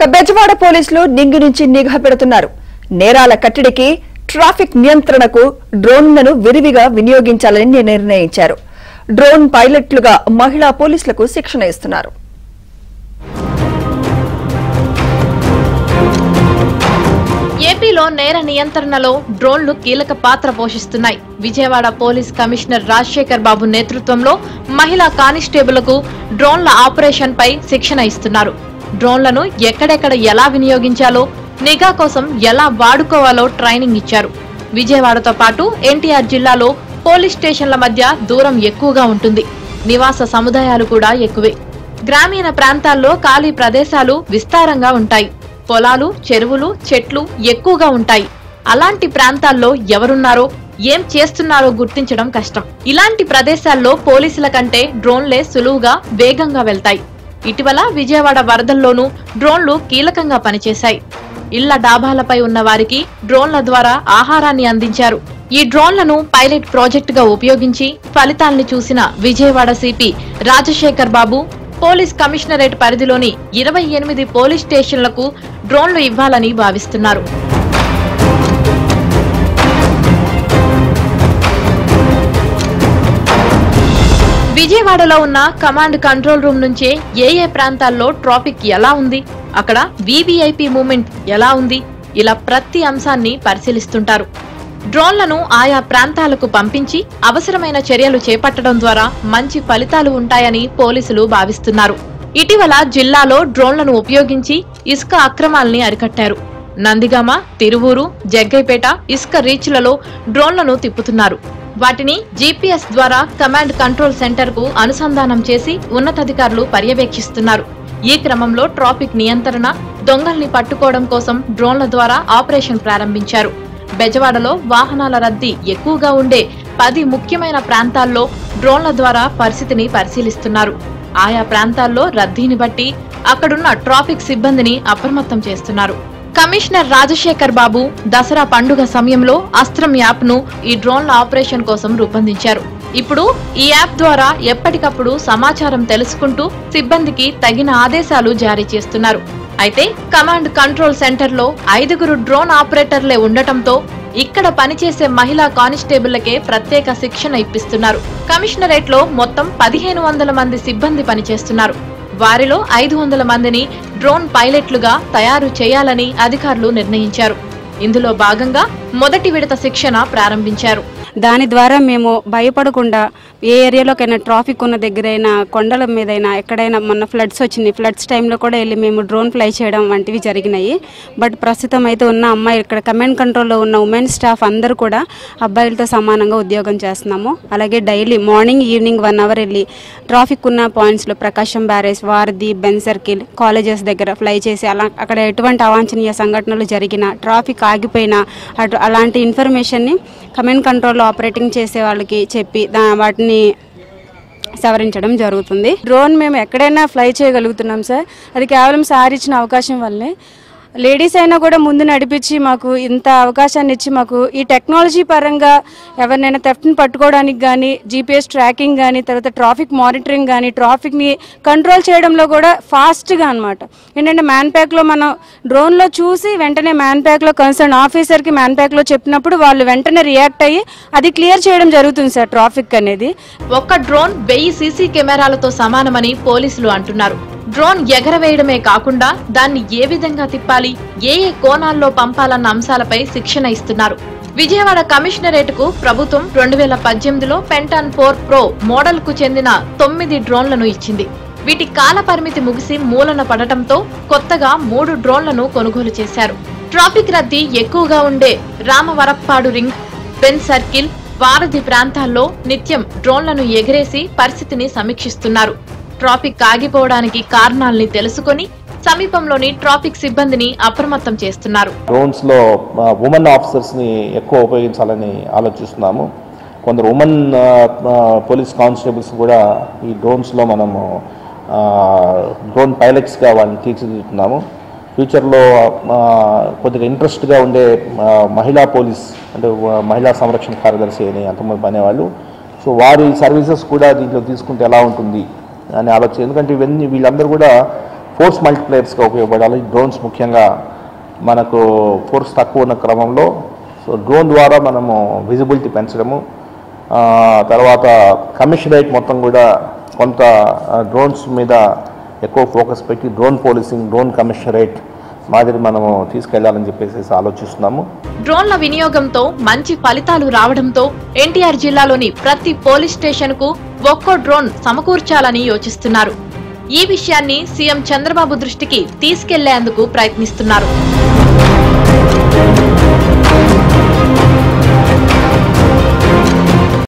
ఇక బెజవాడ పోలీసులు నింగి నుంచి నిఘా పెడుతున్నారు నేరాల కట్టడికి ట్రాఫిక్ నియంత్రణకు డ్రోన్లను విరివిగా వినియోగించాలని నిర్ణయించారు డ్రోన్ పైలట్లుగా మహిళా పోలీసులకు శిక్షణ ఇస్తున్నారు ఏపీలో నేర నియంత్రణలో డ్రోన్లు కీలక పాత్ర పోషిస్తున్నాయి విజయవాడ పోలీస్ కమిషనర్ రాజశేఖర్ బాబు నేతృత్వంలో మహిళా కానిస్టేబుల్కు డ్రోన్ల ఆపరేషన్ పై శిక్షణ ఇస్తున్నారు డ్రోన్లను ఎక్కడెక్కడ ఎలా వినియోగించాలో నిఘా కోసం ఎలా వాడుకోవాలో ట్రైనింగ్ ఇచ్చారు విజయవాడతో పాటు ఎన్టీఆర్ జిల్లాలో పోలీస్ స్టేషన్ల మధ్య దూరం ఎక్కువగా ఉంటుంది నివాస సముదాయాలు కూడా ఎక్కువే గ్రామీణ ప్రాంతాల్లో ఖాళీ ప్రదేశాలు విస్తారంగా ఉంటాయి పొలాలు చెరువులు చెట్లు ఎక్కువగా ఉంటాయి అలాంటి ప్రాంతాల్లో ఎవరున్నారో ఏం చేస్తున్నారో గుర్తించడం కష్టం ఇలాంటి ప్రదేశాల్లో పోలీసుల కంటే డ్రోన్లే సులువుగా వేగంగా వెళ్తాయి ఇటీవల విజయవాడ వరదల్లోనూ డ్రోన్లు కీలకంగా పనిచేశాయి ఇళ్ల డాబాలపై ఉన్న వారికి డ్రోన్ల ద్వారా ఆహారాన్ని అందించారు ఈ డ్రోన్లను పైలట్ ప్రాజెక్టుగా ఉపయోగించి ఫలితాల్ని చూసిన Vijayawada CP Rajasekhar Babu police commissionerate పరిధిలోని ఇరవై ఎనిమిది పోలీస్ స్టేషన్లకు డ్రోన్లు ఇవ్వాలని భావిస్తున్నారు విజయవాడలో ఉన్న కమాండ్ కంట్రోల్ రూమ్ నుంచే ఏ ఏ ప్రాంతాల్లో ట్రాఫిక్ ఎలా ఉంది అక్కడ వివిఐపి మూమెంట్ ఎలా ఉంది ఇలా ప్రతి అంశాన్ని పరిశీలిస్తుంటారు డ్రోన్లను ఆయా ప్రాంతాలకు పంపించి అవసరమైన చర్యలు చేపట్టడం ద్వారా మంచి ఫలితాలు ఉంటాయని పోలీసులు భావిస్తున్నారు ఇటీవల జిల్లాలో డ్రోన్లను ఉపయోగించి ఇసుక అక్రమాల్ని అరికట్టారు నందిగామ తిరువూరు జగ్గైపేట ఇసుక రీచ్లలో డ్రోన్లను తిప్పుతున్నారు వాటిని జీపీఎస్ ద్వారా కమాండ్ కంట్రోల్ సెంటర్ కు అనుసంధానం చేసి ఉన్నతాధికారులు పర్యవేక్షిస్తున్నారు ఈ క్రమంలో ట్రాఫిక్ నియంత్రణ దొంగల్ని పట్టుకోవడం కోసం డ్రోన్ల ద్వారా ఆపరేషన్ ప్రారంభించారు బెజవాడలో వాహనాల రద్దీ ఎక్కువగా ఉండే పది ముఖ్యమైన ప్రాంతాల్లో డ్రోన్ల ద్వారా పరిస్థితిని పరిశీలిస్తున్నారు ఆయా ప్రాంతాల్లో రద్దీని బట్టి అక్కడున్న ట్రాఫిక్ సిబ్బందిని అప్రమత్తం చేస్తున్నారు కమిషనర్ రాజశేఖర్ బాబు దసరా పండుగ సమయంలో అస్త్రం యాప్ ను ఈ డ్రోన్ల ఆపరేషన్ కోసం రూపొందించారు ఇప్పుడు ఈ యాప్ ద్వారా ఎప్పటికప్పుడు సమాచారం తెలుసుకుంటూ సిబ్బందికి తగిన ఆదేశాలు జారీ చేస్తున్నారు అయితే కమాండ్ కంట్రోల్ సెంటర్ లో ఐదుగురు డ్రోన్ ఆపరేటర్లే ఉండటంతో ఇక్కడ పనిచేసే మహిళా కానిస్టేబుళ్లకే ప్రత్యేక శిక్షణ ఇప్పిస్తున్నారు కమిషనరేట్ లో మొత్తం పదిహేను వందల మంది సిబ్బంది పనిచేస్తున్నారు వారిలో ఐదు వందల మందిని డ్రోన్ పైలట్లుగా తయారు చేయాలని అధికారులు నిర్ణయించారు ఇందులో భాగంగా మొదటి విడత శిక్షణ ప్రారంభించారు దాని ద్వారా మేము భయపడకుండా ఏ ఏరియాలోకైనా ట్రాఫిక్ ఉన్న దగ్గరైనా కొండల మీదైనా ఎక్కడైనా మొన్న ఫ్లడ్స్ వచ్చింది ఫ్లడ్స్ టైంలో కూడా వెళ్ళి మేము డ్రోన్ ఫ్లై చేయడం వంటివి జరిగినాయి బట్ ప్రస్తుతం అయితే ఉన్న అమ్మాయి ఇక్కడ కమాండ్ కంట్రోల్లో ఉన్న ఉమెన్ స్టాఫ్ అందరూ కూడా అబ్బాయిలతో సమానంగా ఉద్యోగం చేస్తున్నాము అలాగే daily morning evening one hour వెళ్ళి ట్రాఫిక్ ఉన్న పాయింట్స్లో ప్రకాశం బ్యారేజ్ వారధి బెన్ సర్కిల్ కాలేజెస్ దగ్గర ఫ్లై చేసి అలా అక్కడ ఎటువంటి అవాంఛనీయ సంఘటనలు జరిగినా ట్రాఫిక్ ఆగిపోయినా అటు అలాంటి ఇన్ఫర్మేషన్ని కమాండ్ కంట్రోల్లో ఆపరేటింగ్ చేసే వాళ్ళకి చెప్పి దా వాటిని సవరించడం జరుగుతుంది డ్రోన్ మేము ఎక్కడైనా ఫ్లై చేయగలుగుతున్నాం సార్ అది కేవలం సార్ ఇచ్చిన అవకాశం వల్లే లేడీస్ అయినా కూడా ముందు నడిపించి మాకు ఇంత అవకాశాన్ని ఇచ్చి మాకు ఈ టెక్నాలజీ పరంగా ఎవరినైనా థెఫ్ట్ని పట్టుకోవడానికి కానీ జీపీఎస్ ట్రాకింగ్ కానీ తర్వాత ట్రాఫిక్ మానిటరింగ్ కానీ ట్రాఫిక్ని కంట్రోల్ చేయడంలో కూడా ఫాస్ట్గా అనమాట ఏంటంటే మ్యాన్ ప్యాక్లో మనం డ్రోన్లో చూసి వెంటనే మ్యాన్ ప్యాక్లో కన్సర్న్ ఆఫీసర్కి మ్యాన్ ప్యాక్లో చెప్పినప్పుడు వాళ్ళు వెంటనే రియాక్ట్ అయ్యి అది క్లియర్ చేయడం జరుగుతుంది సార్ ట్రాఫిక్ అనేది ఒక్క డ్రోన్ వెయ్యి సీసీ కెమెరాలతో సమానమని పోలీసులు అంటున్నారు డ్రోన్ ఎగరవేయడమే కాకుండా దాన్ని ఏ విధంగా తిప్పాలి ఏ ఏ కోణాల్లో పంపాలన్న అంశాలపై శిక్షణ ఇస్తున్నారు విజయవాడ కమిషనరేట్ కు ప్రభుత్వం రెండు వేల పద్దెనిమిదిలో పెంటాన్ ఫోర్ ప్రో మోడల్ కు చెందిన తొమ్మిది డ్రోన్లను ఇచ్చింది వీటి కాల పరిమితి ముగిసి మూలన పడటంతో కొత్తగా మూడు డ్రోన్లను కొనుగోలు చేశారు ట్రాఫిక్ రద్దీ ఎక్కువగా ఉండే రామవరప్పాడు రింగ్ బెన్ సర్కిల్ వారధి ప్రాంతాల్లో నిత్యం డ్రోన్లను ఎగరేసి పరిస్థితిని సమీక్షిస్తున్నారు ట్రాఫిక్ ఆగిపోవడానికి కారణాల్ని తెలుసుకొని సమీపంలోని ట్రాఫిక్ సిబ్బందిని అప్రమత్తం చేస్తున్నారు డ్రోన్స్లో ఉమెన్ ఆఫీసర్స్ని ఎక్కువ ఉపయోగించాలని ఆలోచిస్తున్నాము కొందరు ఉమెన్ పోలీస్ కానిస్టేబుల్స్ కూడా ఈ డ్రోన్స్లో మనము డ్రోన్ పైలట్స్గా వాళ్ళని తీర్చిదిద్దుతున్నాము ఫ్యూచర్లో కొద్దిగా ఇంట్రెస్ట్గా ఉండే ఆ, మహిళా పోలీస్ అంటే ఆ, మహిళా సంరక్షణ కార్యదర్శి అని అంతమంది అనేవాళ్ళు సో వారి సర్వీసెస్ కూడా దీంట్లో తీసుకుంటే ఎలా ఉంటుంది అని ఆలోచన ఎందుకంటే ఇవన్నీ వీళ్ళందరూ కూడా ఫోర్స్ మల్టిప్లేయర్స్గా ఉపయోగపడాలి డ్రోన్స్ ముఖ్యంగా మనకు ఫోర్స్ తక్కువ ఉన్న క్రమంలో సో డ్రోన్ ద్వారా మనము విజిబిలిటీ పెంచడము ఆ, తర్వాత కమిషన్ రేట్ మొత్తం కూడా కొంత డ్రోన్స్ మీద ఎక్కువ ఫోకస్ పెట్టి drone policing drone commissionerate మాదిరి మనము తీసుకెళ్లాలని చెప్పేసి ఆలోచిస్తున్నాము డ్రోన్ల వినియోగంతో మంచి ఫలితాలు రావడంతో ఎన్టీఆర్ జిల్లాలోని ప్రతి పోలీస్ స్టేషన్ కు ఒక్కో డ్రోన్ సమకూర్చాలని యోచిస్తున్నారు ఈ విషయాన్ని సీఎం చంద్రబాబు దృష్టికి తీసుకెళ్లేందుకు ప్రయత్నిస్తున్నారు